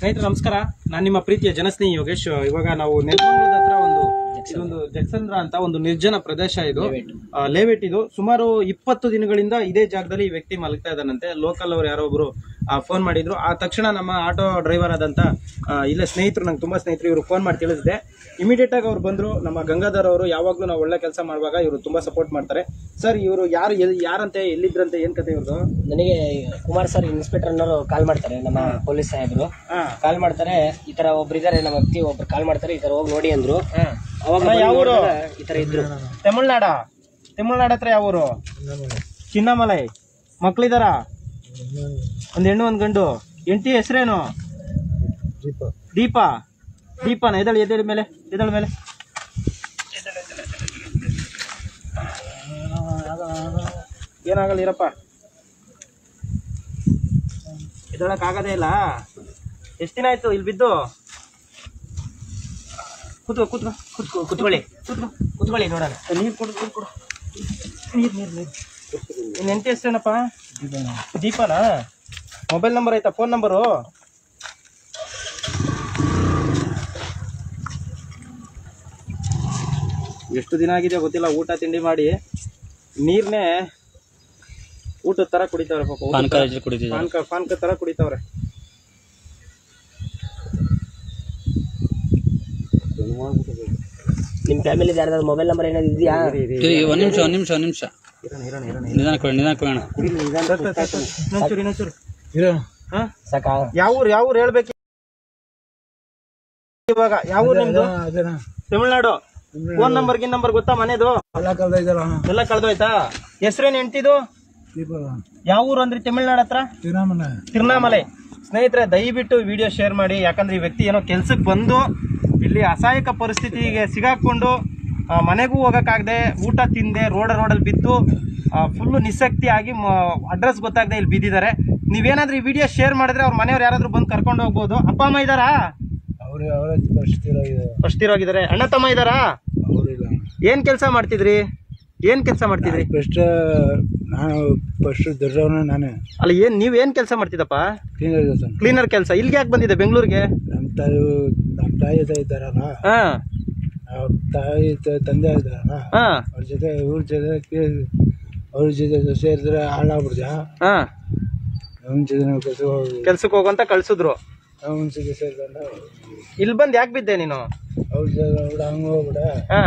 ಸ್ನೇಹಿತರೆ ನಮಸ್ಕಾರ ನಾನು ನಿಮ್ಮ ಪ್ರೀತಿಯ ಜನಸ್ನೇಹಿ ಯೋಗೇಶ್ ಇವಾಗ ನಾವು ನೆಲಮಂಗಲದ ಹತ್ರ ಒಂದು ಇದೊಂದು ಜಕ್ಸಂದ್ರ ಅಂತ ಒಂದು ನಿರ್ಜನ ಪ್ರದೇಶ ಇದು ಆ, ಲೇಔಟ್ ಇದು ಸುಮಾರು ಇಪ್ಪತ್ತು ದಿನಗಳಿಂದ ಇದೇ ಜಾಗದಲ್ಲಿ ಈ ವ್ಯಕ್ತಿ ಮಲಗ್ತಾ ಇದ್ದಾನಂತೆ ಲೋಕಲ್ ಅವ್ರು ಯಾರೋ ಒಬ್ರು ಫೋನ್ ಮಾಡಿದ್ರು ಆ ತಕ್ಷಣ ನಮ್ಮ ಆಟೋ ಡ್ರೈವರ್ ಆದಂತ ಆ, ಇಲ್ಲೇ ಸ್ನೇಹಿತರು ನಂಗೆ ತುಂಬಾ ಸ್ನೇಹಿತರು ಇವರು ಫೋನ್ ಮಾಡಿ ತಿಳಿಸಿದೆ ಇಮಿಡಿಯೇಟ್ ಆಗಿ ಅವ್ರು ಬಂದ್ರು ನಮ್ಮ ಗಂಗಾಧರ್ ಅವರು ಯಾವಾಗ್ಲೂ ನಾವು ಒಳ್ಳೆ ಕೆಲಸ ಮಾಡುವಾಗ ಇವರು ತುಂಬಾ ಸಪೋರ್ಟ್ ಮಾಡ್ತಾರೆ ಸರ್ ಇವರು ಯಾರು ಎಲ್- ಯಾರಂತೆ ಎಲ್ಲಿದ್ರಂತೆ ಏನ್ ಕತೆ ಇವ್ರದ್ದು ನನಗೆ ಕುಮಾರ್ ಸರ್ ಇನ್ಸ್ಪೆಕ್ಟರ್ ಅನ್ನೋರು ಕಾಲ್ ಮಾಡ್ತಾರೆ ನಮ್ಮ ಪೊಲೀಸ್ ಸಾಹೇಬರು ಹಾ ಕಾಲ್ ಮಾಡ್ತಾರೆ ಈ ತರ ಒಬ್ರು ಇದಾರೆ ನಮ್ಮ ವ್ಯಕ್ತಿ ಒಬ್ರು ಕಾಲ್ ಮಾಡ್ತಾರೆ ಈ ತರ ಹೋಗಿ ನೋಡಿ ಅಂದ್ರು ಅವಾಗ ಅಣ್ಣ, ಬಂದು ಯಾವ ಊರು? ನೋಡಿದಾಗ ಈ ತರ ಇದ್ರು ತಮಿಳ್ನಾಡ ತಮಿಳ್ನಾಡು ಹತ್ರ ಯಾವ ಊರು ಚಿನ್ನಮಲೈ ಮಕ್ಳಿದಾರ ಒಂದ್ ಹೆಣ್ಣು ಒಂದ್ ಗಂಡು ಹೆಂಡತಿ ಹೆಸರೇನು ದೀಪ ದೀಪನ ಎದಳು ಎದಳ ಮೇಲೆ ಎದಳ ಮೇಲೆ ಏನಾಗಲ್ಲ ಇರಪ್ಪ ಎದಳಕ್ ಆಗದೇ ಇಲ್ಲ ಎಷ್ಟ್ ದಿನ ಆಯ್ತು ಇಲ್ಲಿ ಬಿದ್ದು ಕೂತ್ಕೋ ಕೂತ್ಕೋ ಕುತ್ಕೊ ಕುತ್ಕೊಳ್ಳಿ ಕೂತ್ಕೋ ಕುತ್ಕೊಳ್ಳಿ ನೋಡೋಣ ನೀರು ಕೊಡು ನೀರು ಕೊಡು ನೀರು ನೀರು ನೀರು ನಿನ್ನ ಹೆಂಡತಿ ಹೆಸರೇನಪ್ಪ ದೀಪನಾ ಮೊಬೈಲ್ ನಂಬರ್ ಆಯ್ತಾ ಫೋನ್ ನಂಬರು ಎಷ್ಟು ದಿನ ಆಗಿದೆ ಗೊತ್ತಿಲ್ಲ ಊಟ ತಿಂಡಿ ಮಾಡಿ ನೀರ್ನೇ ಊಟದ ತರ ಕುಡಿತಾವ್ರೆ ಪಾಪ ಊಟದ್ ತರ. ಪಾನ್ಕ ಪಾನ್ಕ ತರ ಕುಡಿತಾವ್ರೆ ನಿಮ್ ಫ್ಯಾಮಿಲಿ ಯಾರ್ದಾದ್ರು ಮೊಬೈಲ್ ನಂಬರ್ ಏನಾದ್ರು ಇದೆಯಾ ಒಂದ್ ನಿಮಿಷ ಒಂದ್ ನಿಮಿಷ ಒಂದ್ ನಿಮಿಷ ನಿಧಾನ ಕೊಡಿ ನಿಧಾನ ಕೊಡೋಣ ಇನ್ನೊಂಚೂರು ಇನ್ನೊಂಚೂರು ಹಾ ಸಾಕಾ ಯಾವ ಊರು ಯಾವ ಊರು ಹೇಳ್ಬೇಕು ಇವಾಗ ಯಾವ ಊರು ನಿಮ್ದು ತಮಿಳ್ನಾಡು ಫೋನ್ ನಂಬರ್ ಗಿನ್ ನಂಬರ್ ಗೊತ್ತಾ ಮನೆದು ಎಲ್ಲ ಕಳ್ದೋಯ್ತಾ ಹೆಸ್ರೇನ್ ಹೆಂಡ್ತಿದು ಯಾವ ಊರು ಅಂದ್ರಿ ತಮಿಳ್ನಾಡು ಹತ್ರ ತಿರುನಾಮಲೆ ಸ್ನೇಹಿತರೆ ದಯವಿಟ್ಟು ವಿಡಿಯೋ ಶೇರ್ ಮಾಡಿ ಯಾಕಂದ್ರೆ ಈ ವ್ಯಕ್ತಿ ಏನೋ ಕೆಲ್ಸಕ್ಕೆ ಬಂದು ಇಲ್ಲಿ ಅಸಹಾಯಕ ಪರಿಸ್ಥಿತಿಗೆ ಸಿಗಾಕೊಂಡು ಆ, ಮನೆಗೂ ಹೋಗಕ್ಕಾಗದೆ ಊಟ ತಿಂದೆ ರೋಡ ರೋಡಲ್ಲಿ ಬಿದ್ದು ಫುಲ್ಲು ನಿಸ್ಸಕ್ತಿ ಆಗಿ ಅಡ್ರೆಸ್ ಗೊತ್ತಾಗದೆ ಇಲ್ಲಿ ಬಿದ್ದಿದ್ದಾರೆ ನೀವೇನಾದ್ರೂ ಈ ವಿಡಿಯೋ ಶೇರ್ ಮಾಡಿದ್ರೆ ಅವ್ರ ಮನೆಯವ್ರು ಯಾರಾದ್ರೂ ಬಂದು ಕರ್ಕೊಂಡು ಹೋಗ್ಬೋದು ಅಪ್ಪ ಅಮ್ಮ ಇದ್ದಾರಾ ಫಸ್ಟ್ ಇರೋಗಿದ್ದಾರೆ ಅಣ್ಣ ತಮ್ಮ ಇದ್ದಾರಾ ಏನ್ ಕೆಲಸ ಮಾಡ್ತಿದ್ರಿ ಏನ್ ಕೆಲಸ ಮಾಡ್ತಿದ್ರಿ ಫಸ್ಟ್ ನಾನು ಫಸ್ಟ್ ದೊಡ್ಡವನ ನಾನೇ ಅಲ್ಲ ಏನ್ ನೀವ್ ಏನ್ ಕೆಲಸ ಮಾಡ್ತಿದ್ದಪ್ಪ ಕ್ಲೀನರ್ ಕೆಲಸ ಕ್ಲೀನರ್ ಕೆಲಸ ಇಲ್ಲಿಗೆ ಯಾಕೆ ಬಂದಿದೆ ಬೆಂಗಳೂರಿಗೆ ನಮ್ಮ ತಾಯಿ ನಮ್ಮ ತಾಯಿ ತ ಇದ್ದಾರಲ್ಲ ಹಾ ಅವ್ರ ತಾಯಿ ತ- ತಂದೆ ಇದ್ದಾರಲ್ಲ ಹಾ ಅವ್ರ ಜೊತೆ ಇವ್ರ ಜೊತೆ ಕೇ- ಅವ್ರ ಜೊತೆ ಸೇರಿದ್ರೆ ಹಾಳಾಗ್ಬಿಡ್ದ ಹಾ ಅವನ ಜೊತೆ ನಾವು ಕೆಲಸ ಕೆಲ್ಸಕ್ಕೆ ಹೋಗಂತ ಕಳ್ಸಿದ್ರು ಅವನ ಜೊತೆ ಸೇರ್ಕೊಂಡು ಇಲ್ಲಿ ಬಂದ್ ಯಾಕೆ ಬಿದ್ದೆ ನೀನು ಅವ್ರ ಜೊತೆ ಅವ್ರ ಹಂಗೆ ಹೋಗ್ಬಿಡ ಹಾ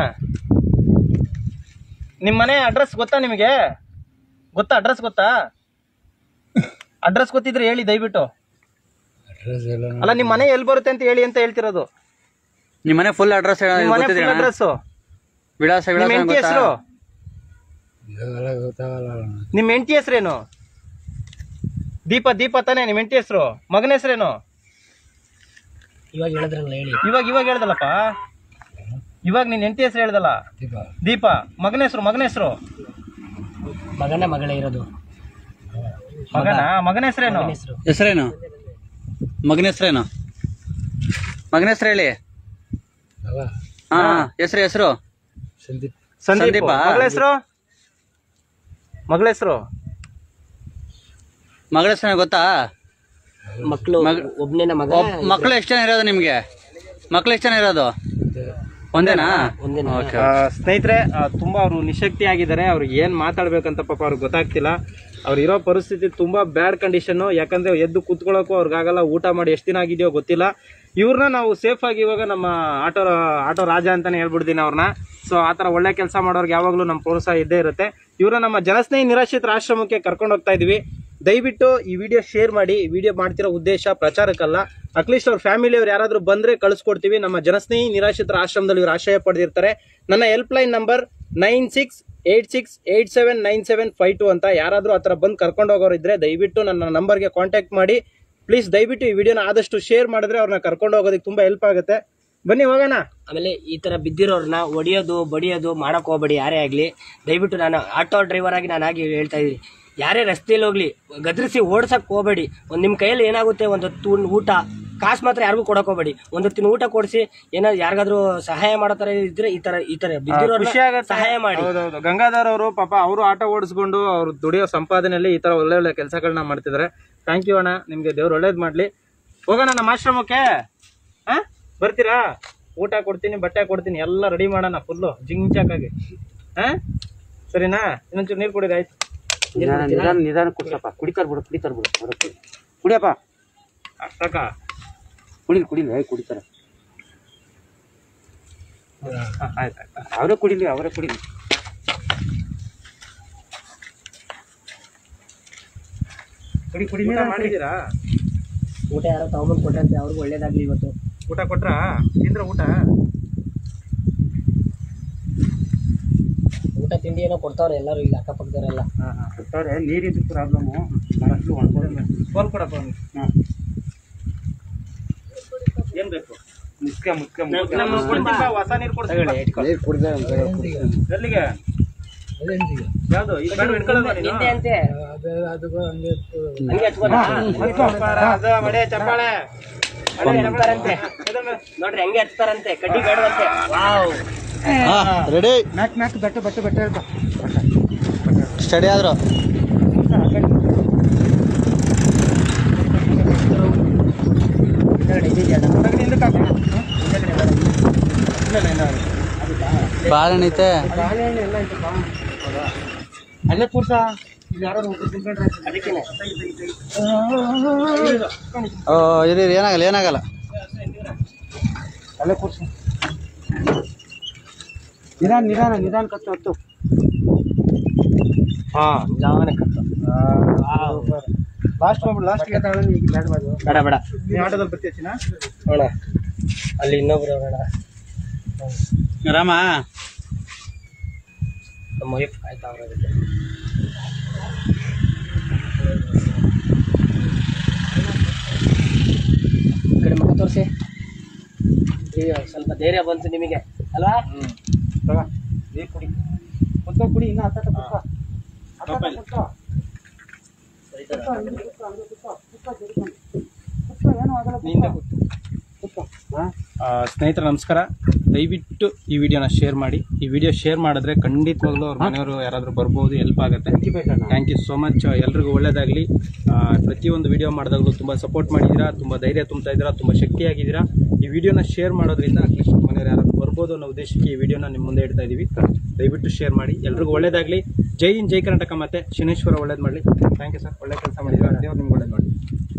ನಿಮ್ ಮನೆ ಅಡ್ರೆಸ್ ಗೊತ್ತಾ ನಿಮಗೆ ಗೊತ್ತಾ ಅಡ್ರೆಸ್ ಗೊತ್ತಾ ಅಡ್ರೆಸ್ ಗೊತ್ತಿದ್ರೆ ಹೇಳಿ ದಯವಿಟ್ಟು ಅಡ್ರೆಸ್ ಎಲ್ಲ ಅಲ್ಲ ನಿಮ್ ಮನೆ ಎಲ್ಲಿ ಬರುತ್ತೆ ಅಂತ ಹೇಳಿ ಅಂತ ಹೇಳ್ತಿರೋದು ನಿಮ್ ಮನೆ ಫುಲ್ ಅಡ್ರೆಸ್ ನಿಮ್ ಮನೆ ಫುಲ್ ಅಡ್ರೆಸ್ ವಿಳಾಸ ನಿಮ್ ವಿಳಾಸ ಹೆಂಡತಿ ಗೊತ್ತಾ ಹೆಸರು ಇವಾಗೆಲ್ಲ ಗೊತ್ತಾಗಲ್ಲ ನಿಮ್ ಹೆಂಡತಿ ಹೆಸರೇನು ದೀಪ ದೀಪ ತಾನೇ ನಿಮ್ ಹೆಂಡತಿ ಹೆಸರು ಮಗನ ಹೆಸರೇನು ಇವಾಗ ಹೇಳಿದ್ರಲ್ಲ ಹೇಳಿ ಇವಾಗ ಇವಾಗ ಹೇಳ್ದಲ್ಲಪ್ಪ ಇವಾಗ ನಿನ್ ಹೆಂಡತಿ ಹೆಸರು ಹೇಳ್ದಲ್ಲ ದೀಪ ದೀಪ ಮಗನ ಹೆಸರು ಮಗನ ಹೆಸರು ಮಗನ ಮಗಳೇ ಇರೋದು ಮಗನ ಮಗನ ಹೆಸರೇನು ಹೆಸರು ಹೆಸರೇನು ಮಗನ ಹೆಸರೇನು ಮಗನ ಹೆಸರು ಹೇಳಿ ಅವ ಹಾ ಹೆಸರು ಹೆಸರು ಸಂದೀಪ್ ಸಂದೀಪ ಸಂದೀಪ? ಮಗಳ ಹೆಸರು ಮಗಳ ಹೆಸರು ಮಗಳ ಹೆಸರು ಗೊತ್ತಾ ಮಕ್ಕಳು ಮಗ- ಒಬ್ನೇನ ಮಗ ಮಕ್ಕಳು ಎಷ್ಟು ಜನ ಇರೋದು ನಿಮ್ಗೆ ಮಕ್ಕಳು ಎಷ್ಟು ಜನ ಇರೋದು ಒಂದೇನಾ ಒಂದೇನ ಓಕೆ ಸ್ನೇಹಿತರೆ ಆ, ತುಂಬಾ ಅವರು ನಿಶಕ್ತಿ ಆಗಿದ್ದಾರೆ ಅವ್ರಿಗೆ ಏನ್ ಮಾತಾಡ್ಬೇಕಂತ ಪಾಪ ಅವ್ರಿಗೆ ಗೊತ್ತಾಗ್ತಿಲ್ಲ ಅವ್ರು ಇರೋ ಪರಿಸ್ಥಿತಿ ತುಂಬಾ ಬ್ಯಾಡ್ ಕಂಡೀಷನ್ ಯಾಕಂದ್ರೆ ಎದ್ದು ಕುತ್ಕೊಳ್ಳೋಕು ಅವ್ರಿಗಾಗಲ್ಲ ಊಟ ಮಾಡಿ ಎಷ್ಟು ದಿನ ಆಗಿದೆಯೋ ಗೊತ್ತಿಲ್ಲ ಇವ್ರನ್ನ ನಾವು ಸೇಫ್ ಆಗಿ ಇವಾಗ ನಮ್ಮ ಆಟೋ ಆಟೋ ರಾಜ ಅಂತಾನೆ ಹೇಳ್ಬಿಡ್ತೀನಿ ಅವ್ರನ್ನ ಸೊ ಆ ಥರ ಒಳ್ಳೆ ಕೆಲಸ ಮಾಡೋರ್ಗೆ ಯಾವಾಗಲೂ ನಮ್ಮ ಪ್ರೋತ್ಸಾಹ ಇದ್ದೇ ಇರುತ್ತೆ ಇವ್ರನ್ನ ನಮ್ಮ ಜನಸ್ನೇಹಿ ನಿರಾಶ್ರಿತರ ಆಶ್ರಮಕ್ಕೆ ಕರ್ಕೊಂಡು ಹೋಗ್ತಾ ಇದೀವಿ ದಯವಿಟ್ಟು ಈ ವಿಡಿಯೋ ಶೇರ್ ಮಾಡಿ ವಿಡಿಯೋ ಮಾಡ್ತಿರೋ ಉದ್ದೇಶ ಪ್ರಚಾರಕ್ಕಲ್ಲ ಅಟ್ಲೀಸ್ಟ್ ಅವ್ರ ಫ್ಯಾಮಿಲಿ ಅವ್ರು ಯಾರಾದ್ರೂ ಬಂದ್ರೆ ಕಳಿಸ್ಕೊಡ್ತೀವಿ ನಮ್ಮ ಜನಸ್ನೇಹಿ ನಿರಾಶ್ರಿತರ ಆಶ್ರಮದಲ್ಲಿ ಇವರು ಆಶ್ರಯ ಪಡೆದಿರ್ತಾರೆ ನನ್ನ help line number nine six eight six eight seven nine seven five two ಅಂತ ಯಾರಾದ್ರೂ ಆ ಥರ ಬಂದು ಕರ್ಕೊಂಡು ಹೋಗೋರು ಇದ್ರೆ ದಯವಿಟ್ಟು ನನ್ನ ನಂಬರ್ಗೆ ಕಾಂಟ್ಯಾಕ್ಟ್ ಮಾಡಿ ಪ್ಲೀಸ್ ದಯವಿಟ್ಟು ಈ ವಿಡಿಯೋನ ಆದಷ್ಟು ಶೇರ್ ಮಾಡಿದ್ರೆ ಅವ್ರನ್ನ ಕರ್ಕೊಂಡು ಹೋಗೋದಕ್ಕೆ ತುಂಬಾ ಹೆಲ್ಪ್ ಆಗುತ್ತೆ ಬನ್ನಿ ಹೋಗೋಣ ಆಮೇಲೆ ಈ ತರ ಬಿದ್ದಿರೋರ್ನ ಒಡಿಯೋದು ಬಡಿಯೋದು ಮಾಡಕ್ ಹೋಗ್ಬೇಡಿ ಯಾರೇ ಆಗ್ಲಿ ದಯವಿಟ್ಟು ನಾನು ಆಟೋ ಡ್ರೈವರ್ ಆಗಿ ನಾನು ಆಗಿ ಹೇಳ್ತಾ ಇದ್ದೀನಿ ಯಾರೇ ರಸ್ತೆಯಲ್ಲಿ ಹೋಗ್ಲಿ ಗದರಿಸಿ ಓಡ್ಸಕ್ ಹೋಗ್ಬೇಡಿ ಒಂದ್ ನಿಮ್ ಕೈಯಲ್ಲಿ ಏನಾಗುತ್ತೆ ಒಂದು ಹೊತ್ತು ಊಟ ಕಾಸು ಮಾತ್ರ ಯಾರಿಗೂ ಕೊಡಕ್ ಹೋಗ್ಬೇಡಿ ಒಂದ್ ಹೊತ್ತಿನ ಊಟ ಕೊಡಿಸಿ ಏನಾದ್ರು ಯಾರಿಗಾದ್ರೂ ಸಹಾಯ ಮಾಡೋ ತರ ಇದ್ರೆ ಈ ತರ ಈ ತರ ಖುಷಿ ಬಿದ್ದಿರೋರ್ನ ಆಗತ್ತೆ ಸಹಾಯ ಮಾಡಿ ಹೌದೌದು ಗಂಗಾಧರ್ ಅವರು ಪಾಪ ಅವರು ಆಟೋ ಓಡಿಸ್ಕೊಂಡು ಅವ್ರು ದುಡಿಯೋ ಸಂಪಾದನೆಯಲ್ಲಿ ಈ ತರ ಒಳ್ಳೆ ಒಳ್ಳೆ ಕೆಲಸಗಳನ್ನ ಮಾಡ್ತಿದ್ದಾರೆ ಥ್ಯಾಂಕ್ ಯು ಅಣ್ಣ ನಿಮ್ಗೆ ದೇವ್ರು ಒಳ್ಳೇದ್ ಮಾಡ್ಲಿ ಹೋಗೋಣ ನಮ್ಮ ಆಶ್ರಮಕ್ಕೆ ಹಾ ಬರ್ತೀರಾ ಊಟ ಕೊಡ್ತೀನಿ ಬಟ್ಟೆ ಕೊಡ್ತೀನಿ ಎಲ್ಲ ರೆಡಿ ಮಾಡೋಣ ಫುಲ್ಲು ಜಿಂಗ್ ಚಾಕಾಗಿ ಹಾ ಸರಿನಾ ಇನ್ನೊಂಚೂರು ನೀರು ಕುಡಿದ್ರೆ ಆಯ್ತು ನಿಧಾನ ನಿಧಾನ ನಿಧಾನ ಕುಡ್ಸಪ್ಪ ಕುಡಿತಾರ ಬಿಡು ಕುಡಿತಾರ ಬಿಡು ಬರುತ್ತೆ ಕುಡಿಯಪ್ಪ ಅಷ್ಟಕ್ಕ ಕುಡಿಲಿ ಕುಡಿಲಿ ಏ ಕುಡಿತಾರ ಆಯ್ತು ಆಯ್ತು ಅವರೇ ಕುಡಿಲಿ ಅವರೇ ಕುಡಿಲಿ ಕುಡಿ ಕುಡಿ ಊಟ ಮಾಡಿದ್ದೀರಾ ಊಟ ಯಾರೋ ತಗೊಂಬಂದು ಕೊಟ್ಟಂತೆ ಅವ್ರಿಗೂ ಒಳ್ಳೇದಾಗ್ಲಿ ಇವತ್ತು ಊಟ ಕೊಟ್ರಾ ತಿಂದ್ರ ಊಟ ಊಟ ತಿಂಡಿ ಏನೋ ಕೊಡ್ತಾವ್ರೆ ಎಲ್ಲರೂ ಇಲ್ಲಿ ಅಕ್ಕಪಕ್ಕದವರೆಲ್ಲ ಹಾಂ ಹಾಂ ಕೊಟ್ಟವ್ರೆ ನೀರಿದ್ದು ಪ್ರಾಬ್ಲಮ್ಮು ಮನಸ್ಸು ಒಣಗೋದು ಫೋನ್ ಕೊಡಪ್ಪ ಅವ್ನಿಗೆ. ಹಾಂ ಏನ್ ಬೇಕು ಮುಖ್ಯ ಮುಖ್ಯ ನಮ್ಮ ಕೊಡ್ತೀನಿ ಬಾ, ಹೊಸ ನೀರು ಕೊಡ್ತೀನಿ ಎಲ್ಲಿಗೆ ಯಾವ್ದು ಇದು ಬೇಡ ಹಿಡ್ಕೊಳ್ಳೋದು ನೀನು? ನಿಂದೆ ಅಂತೆ ಅದು ಅದು ಹಂಗೆ ಇತ್ತು. ಹಂಗೆ ಹಚ್ಕೊಂಡ ಚಪ್ಪಾಳೆ, ಅದು ಮಡೆ ಚಪ್ಪಾಳೆ ಹಚ್ತಾರಂತೆ ನೋಡ್ರಿ ಹಂಗೆ ಹಚ್ತಾರಂತೆ ಕಡ್ಡಿ ಬೇಡವಂತೆ ವಾವ್ ರೆಡಿ ನಾಲ್ಕು ನಾಲ್ಕು ಬಟ್ಟೆ ಬಟ್ಟೆ ಬಟ್ಟೆ ಹೇಳ್ಕೊ. ಸ್ಟಡಿ ಆದ್ರು ಹಿಂದಗಡೆ ಇದೆಯಲ್ಲ. ಹಿಂದಕ್ಕೆ ಹಾಕು. ಇಲ್ಲ, ಇಲ್ಲ, ಇಲ್ಲ. ಬಾಳೆಹಣ್ಣು ಐತೆ ಬಾಳೆಹಣ್ಣು ಎಲ್ಲ ಐತೆ ಬಾ. ಅಲ್ಲೇ ಕೂರ್ಸ ಅದಕ್ಕೇನೆ ಓ ಇರಿ ಇರಿ, ಏನಾಗಲ್ಲ ಏನಾಗಲ್ಲ ಅಲ್ಲೇ ಕೂರ್ಸ ನಿಧಾನ ನಿಧಾನ ನಿಧಾನ ಕತ್ತು ಹತ್ತು ಹಾ ನಿಧಾನ ಕತ್ತು ಲಾಸ್ಟ್ ಹೋಗ್ಬಿಡು ಲಾಸ್ಟ್ಗೆ ಬೇಡ ಬೇಡ ನೀ ಆಟೋದಲ್ಲಿ ಬರ್ತೀಯಾ ನೋಡ ಅಲ್ಲಿ ಇನ್ನೊಬ್ರು ಬೇಡ ರಾಮ ನಮ್ಮ ವೈಫ್ ಕಾಯ್ತಾ ಅವ್ರೆ ಅದಕ್ಕೆ. ಈ ಕಡೆ ಮುಖ ತೋರಿಸಿ ಸ್ವಲ್ಪ ಧೈರ್ಯ ಬಂತು ನಿಮಗೆ ಅಲ್ವಾ ನೀರು ಕುಡಿ ಕುತ್ಕೋ ಕುಡಿ ಇನ್ನ ಹತ್ತ ಮೊಬೈಲ್. ನಿಂದ ಕೂತು. ಆ, ಸ್ನೇಹಿತರೆ ನಮಸ್ಕಾರ ದಯವಿಟ್ಟು ಈ ವಿಡಿಯೋನ ಶೇರ್ ಮಾಡಿ ಈ ವಿಡಿಯೋ ಶೇರ್ ಮಾಡಿದ್ರೆ ಖಂಡಿತವಾಗ್ಲೂ ಅವ್ರ ಮನೆಯವರು ಯಾರಾದರೂ ಬರ್ಬೋದು ಹೆಲ್ಪ್ ಆಗುತ್ತೆ ಥ್ಯಾಂಕ್ ಯು ಸೋ ಮಚ್ ಎಲ್ರಿಗೂ ಒಳ್ಳೇದಾಗಲಿ ಪ್ರತಿಯೊಂದು ವಿಡಿಯೋ ಮಾಡಿದಾಗಲೂ ತುಂಬ ಸಪೋರ್ಟ್ ಮಾಡಿದ್ದೀರಾ ತುಂಬ ಧೈರ್ಯ ತುಂಬ್ತಾ ಇದ್ದೀರಾ ತುಂಬ ಶಕ್ತಿಯಾಗಿದ್ದೀರಾ ಈ ವಿಡಿಯೋನ ಶೇರ್ ಮಾಡೋದ್ರಿಂದ ಅಟ್ಲೀಸ್ಟ್ ಮನೆಯವರು ಯಾರಾದರೂ ಬರ್ಬೋದು ಅನ್ನೋ ಉದ್ದೇಶಕ್ಕೆ ಈ ವಿಡಿಯೋನ ನಿಮ್ಮ ಮುಂದೆ ಇಡ್ತಾ ಇದ್ದೀವಿ ದಯವಿಟ್ಟು ಶೇರ್ ಮಾಡಿ ಎಲ್ರಿಗೂ ಒಳ್ಳೇದಾಗಲಿ ಜೈ ಇನ್ ಜೈ ಕರ್ನಾಟಕ ಮತ್ತೆ ಶನೇಶ್ವರ ಒಳ್ಳೇದು ಮಾಡಲಿ ಥ್ಯಾಂಕ್ ಯು ಸರ್ ಒಳ್ಳೆ ಕೆಲಸ ಮಾಡಿದ್ದೀರಾ ದೇವ್ರು ನಿಮ್ಗೆ ಒಳ್ಳೇದು ಮಾಡಿ